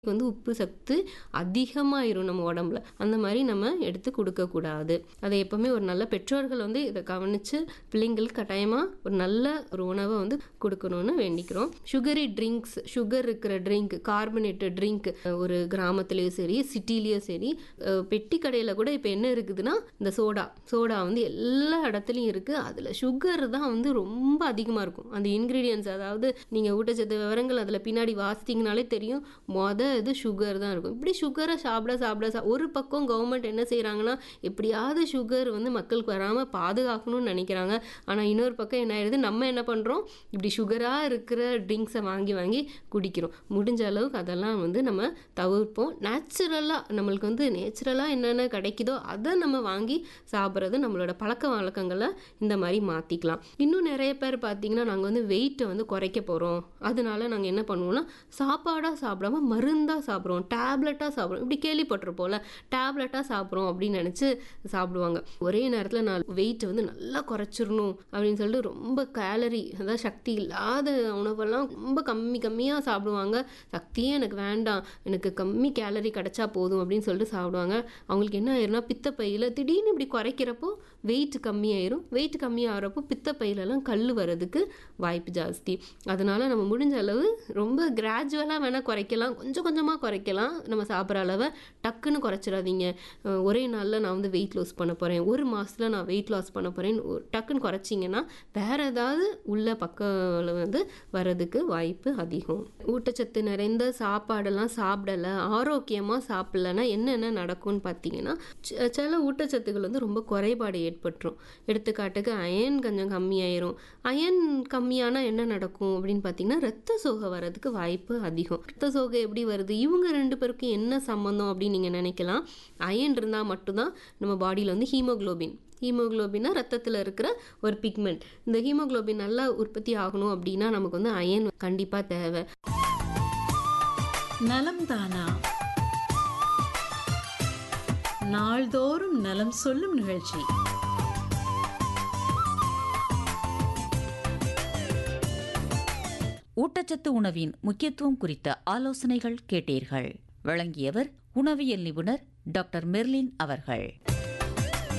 வந்து உப்பு சத்து அதிகமாயிரும் நம்ம உடம்புல அந்த மாதிரி நம்ம எடுத்து கொடுக்கக்கூடாது அதை எப்பவுமே ஒரு நல்ல பெற்றோர்கள் வந்து இதை கவனித்து பிள்ளைங்களுக்கு கட்டாயமாக ஒரு நல்ல ஒரு உணவை வந்து கொடுக்கணும்னு வேண்டிக்கிறோம் சுகரி ட்ரிங்க்ஸ் சுகர் இருக்கிற ட்ரிங்க் கார்பனேட்டட் ட்ரிங்க் ஒரு கிராமத்துலேயும் சரி சிட்டிலேயும் சரி அஹ் பெட்டி கடையில் கூட இப்போ என்ன இருக்குதுன்னா இந்த சோடா சோடா வந்து எல்லா இடத்துலையும் இருக்குது அதில் சுகர் தான் வந்து ரொம்ப அதிகமாக இருக்கும் அந்த இன்க்ரீடியன்ஸ் அதாவது நீங்கள் ஊட்டச்சத்து விவரங்கள் அதில் பின்னாடி வாசித்தீங்கனாலே தெரியும் மொத இது சுகர் தான் இருக்கும் இப்படி சுகரை சாப்பிட சாப்பிட சா- ஒரு பக்கம் கவர்மெண்ட் என்ன செய்கிறாங்கன்னா எப்படியாவது சுகர் வந்து மக்களுக்கு வராமல் பாதுகாக்கணும்னு நினைக்கிறாங்க ஆனால் இன்னொரு பக்கம் என்ன ஆயிடுது நம்ம என்ன பண்ணுறோம் இப்படி சுகராக இருக்கிற ட்ரிங்க்ஸை வாங்கி வாங்கி குடிக்கிறோம் முடிஞ்ச அளவுக்கு அதெல்லாம் வந்து நம்ம தவிர்ப்போம் நேச்சுரலாக நம்மளுக்கு வந்து நேச்சுரலாக என்னென்ன கிடைக்குதோ அதை நம்ம வாங்கி சாப்பிட்றது நம்மளோட பழக்க வழக்கங்களை இந்த மாதிரி மாற்றிக்கலாம் இன்னும் நிறைய பேர் பார்த்தீங்கன்னா நாங்கள் வந்து வெயிட்டை வந்து குறைக்க போகிறோம் அதனால நாங்கள் என்ன பண்ணுவோம்னா சாப்பாடாக சாப்பிடாம மருந்தாக சாப்பிட்றோம் டேப்லெட்டாக சாப்பிட்றோம் இப்படி கேள்விப்பட்டிருப்போம்ல டேப்லெட்டாக சாப்பிட்றோம் அப்படின்னு நினச்சி சாப்பிடுவாங்க ஒரே நேரத்தில் நான் வெயிட்டை வந்து நல்லா குறைச்சிடணும் அப்படின்னு சொல்லிட்டு ரொம்ப கேலரி அதாவது சக்தி இல்லாத உணவெல்லாம் ரொம்ப கம்மி கம்மியாக சாப்பிடுவாங்க சக்தியே எனக்கு வேண்டாம் எனக்கு கம்மி கேலரி கிடைச்சா போதும் அப்படின்னு சொல்லிட்டு சாப்பிடுவாங்க அவங்களுக்கு என்ன ஆயிரும்னா பித்தப்பையில் திடீர்னு இப்படி குறைக்கிறப்போ வெயிட் கம்மியாயிரும் வெயிட் கம்மியாகிறப்போ பித்தப்பையிலலாம் கல் வர்றதுக்கு வாய்ப்பு ஜாஸ்தி அதனால நம்ம முடிஞ்ச அளவு ரொம்ப கிராஜுவலாக வேணால் குறைக்கலாம் கொஞ்சம் கொஞ்சமாக குறைக்கலாம் நம்ம சாப்பிட்ற அளவை டக்குன்னு குறைச்சிடாதீங்க அஹ் ஒரே நாளில் நான் வந்து வெயிட் லாஸ் பண்ண போகிறேன் ஒரு மாதத்தில் நான் வெயிட் லாஸ் பண்ண போகிறேன் டக்குன்னு குறைச்சிங்கன்னா வேறு ஏதாவது உள்ள பக்கம் வந்து வர்றதுக்கு வாய்ப்பு அதிகம் ஊட்டச்சத்து நிறைந்த சாப்பாடெல்லாம் சாப்பிடல ஆரோக்கியமாக சாப்பிடலன்னா என்னென்ன நடக்கும்னு பார்த்தீங்கன்னா ச- சில ஊட்டச்சத்துக்கள் வந்து ரொம்ப குறைபாடு ஏற்பட்டுரும் எடுத்துக்காட்டுக்கு அயன் கொஞ்சம் கம்மியாயிரும் அயன் கம்மியானா என்ன நடக்கும் அப்படின்னு பார்த்தீங்கன்னா ரத்த சோகை வர்றதுக்கு வாய்ப்பு அதிகம் ரத்த சோகை எப்படி வருது இவங்க ரெண்டு பேருக்கும் என்ன சம்மந்தம் அப்படின்னு நீங்கள் நினைக்கலாம் அயன் இருந்தால் மட்டும்தான் நம்ம பாடியில் வந்து ஹீமோகுளோபின் ஹீமோகுளோபின்னா ரத்தத்தில் இருக்கிற ஒரு பிக்மெண்ட் இந்த ஹீமோகுளோபின் நல்லா உற்பத்தி ஆகணும் அப்படின்னா நமக்கு வந்து அயன் கண்டிப்பாக தேவை நலம் தானா நாள்தோறும் நலம் சொல்லும் நிகழ்ச்சி ஊட்டச்சத்து உணவின் முக்கியத்துவம் குறித்த ஆலோசனைகள் கேட்டீர்கள் வழங்கியவர் உணவியல் நிபுணர் டாக்டர் மெர்லின் அவர்கள்